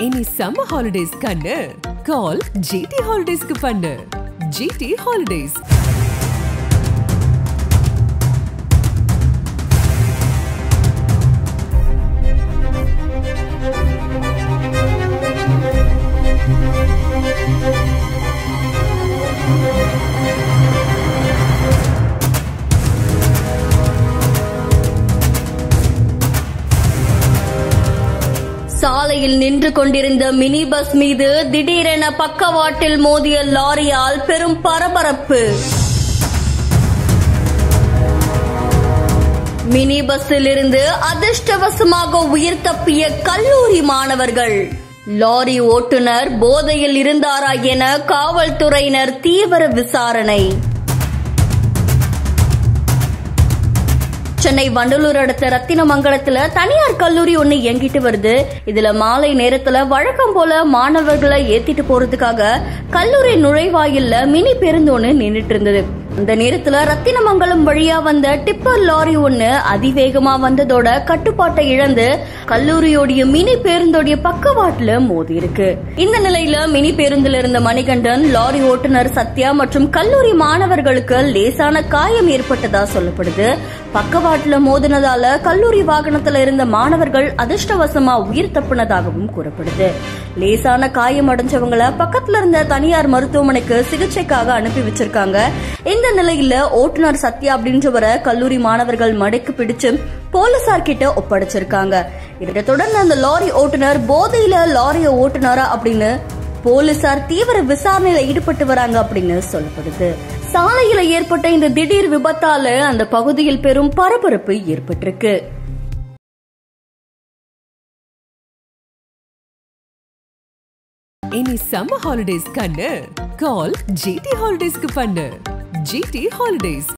இனி summer holidays கண்ணு call GT ஹாலிடேஸ்க்கு பண்ணு ஜிடி ஹாலிடேஸ் சாலையில் நின்று கொண்டிருந்த மினி பஸ் மீது திடீரென பக்கவாட்டில் மோதிய லாரியால் பெரும் பரபரப்பு மினி பஸ்ஸில் இருந்து அதிர்ஷ்டவசமாக உயிர் தப்பிய கல்லூரி மாணவர்கள் லாரி ஓட்டுநர் போதையில் இருந்தாரா என காவல்துறையினர் தீவிர விசாரணை சென்னை வண்டலூர் அடுத்த ரத்தினமங்கலத்துல தனியார் கல்லூரி ஒண்ணு இயங்கிட்டு வருது இதுல மாலை நேரத்துல வழக்கம் போல மாணவர்களை ஏத்திட்டு போறதுக்காக கல்லூரி நுழைவாயில்ல மினி பேருந்து ஒண்ணு நின்னுட்டு இருந்தது அந்த நேரத்துல ரத்தினமங்கலம் வழியா வந்த டிப்பர் லாரி ஒண்ணு அதிவேகமா வந்ததோட கட்டுப்பாட்டை இழந்து கல்லூரியோடைய மினி பேருந்தோடைய பக்கவாட்டுல மோதி இருக்கு இந்த நிலையில மினி பேருந்துல இருந்த மணிகண்டன் லாரி ஓட்டுநர் சத்யா மற்றும் கல்லூரி மாணவர்களுக்கு லேசான காயம் ஏற்பட்டதா சொல்லப்படுது பக்கவாட்டுல மோதினதால கல்லூரி வாகனத்துல இருந்த மாணவர்கள் அதிர்ஷ்டவசமா உயிர் தப்பினதாகவும் கூறப்படுது லேசான காயம் அடைஞ்சவங்களை பக்கத்துல இருந்த தனியார் மருத்துவமனைக்கு சிகிச்சைக்காக அனுப்பி வச்சிருக்காங்க இந்த நிலையில ஓட்டுநர் சத்யா அப்படின்றவரை கல்லூரி மாணவர்கள் மடைக்கு பிடிச்சு போலீசார் கிட்ட ஒப்படைச்சிருக்காங்க இதை தொடர்ந்து அந்த லாரி ஓட்டுநர் போதையில லாரிய ஓட்டுனரா அப்படின்னு போலீசார் தீவிர விசாரணையில ஈடுபட்டு வராங்க அப்படின்னு சொல்லப்படுது சாலையில ஏற்பட்ட இந்த திடீர் விபத்தால அந்த பகுதியில் பெரும் பரபரப்பு ஏற்பட்டிருக்கு இனி சம்மர் ஹாலிடேஸ் கண்ணு கால் ஜிடி ஹாலிடேஸ்க்கு பண்ணு ஜிடி ஹாலிடேஸ்